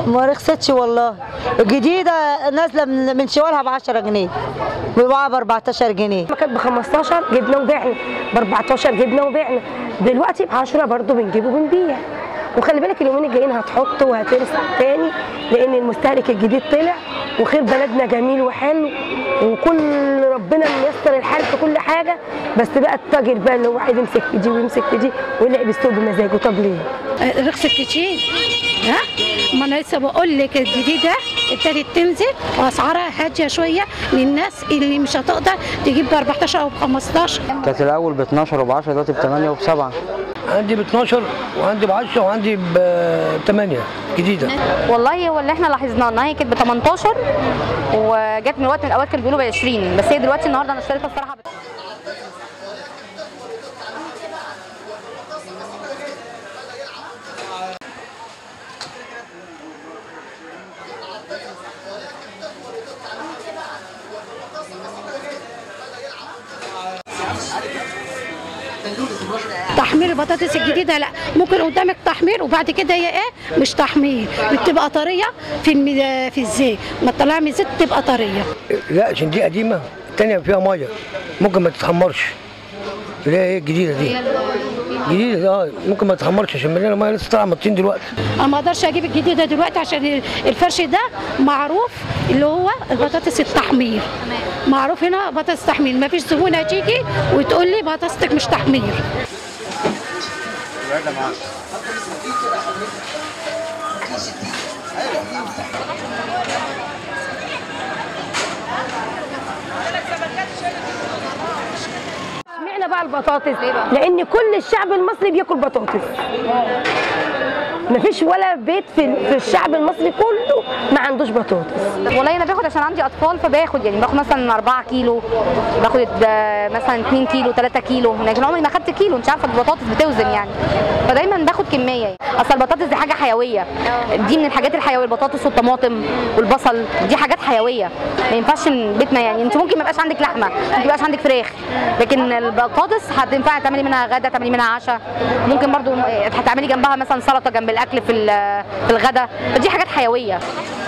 ما رخصتش والله الجديده نازله من من شوالها ب 10 جنيه بيباعها ب 14 جنيه ما كانت ب 15 جبنا وبعنا ب 14 جبنا وبعنا دلوقتي ب 10 برضه بنجيب وبنبيع وخلي بالك اليومين الجايين هتحط وهترسل تاني لان المستهلك الجديد طلع وخير بلدنا جميل وحلو وكل ربنا ميسر الحال في كل حاجه بس بقى التاجر بقى اللي هو عايز يمسك في دي ويمسك في دي ويلعب السوق بمزاجه طب ليه؟ رخصت كتير ها ما انا لسه بقول لك الجديده ابتدت تنزل واسعارها هاديه شويه للناس اللي مش هتقدر تجيب ب 14 او ب 15 كانت الاول ب 12 وب 10 دلوقتي ب 8 وب 7 عندي ب 12 وعندي ب 10 وعندي ب 8 جديده والله هو اللي احنا لاحظناه ان هي كانت ب 18 وجت من وقت من الاوقات كانوا بيقولوا ب 20 بس هي دلوقتي النهارده انا اشتريتها الصراحه ب تحمير البطاطس الجديده لا ممكن قدامك تحمير وبعد كده هي ايه مش تحمير بتبقى طريه في المي... في الزيت ما تطلعها من الزيت تبقى طريه لا عشان دي قديمه الثانيه فيها ميه ممكن ما تتخمرش اللي هي الجديده دي جديده اه ممكن ما تتخمرش عشان مليانه ميه لسه طالعه من الطين دلوقتي انا ما اقدرش اجيب الجديده دلوقتي عشان الفرش ده معروف اللي هو البطاطس التحمير معروف هنا بطاطس تحمير ما فيش زبونه تيجي وتقول لي بطاطسك مش تحمير اشمعنى بقى البطاطس؟ لان كل الشعب المصري بياكل بطاطس مفيش ولا بيت في في الشعب المصري كله ما عندوش بطاطس والله انا باخد عشان عندي اطفال فباخد يعني باخد مثلا 4 كيلو باخد آه، مثلا 2 كيلو 3 كيلو لكن عمري ما خدت كيلو انت عارفه البطاطس بتوزن يعني فدايما باخد كميه يعني. اصل البطاطس دي حاجه حيويه دي من الحاجات الحيويه البطاطس والطماطم والبصل دي حاجات حيويه ما ينفعش إن بيتنا يعني انت ممكن ما يبقاش عندك لحمه ما يبقاش عندك فراخ لكن البطاطس هتنفع تعملي منها غدا تعملي منها عشاء ممكن برضو هتعملي جنبها مثلا سلطه جنب الاكل في ال- في الغدا فدي حاجات حيويه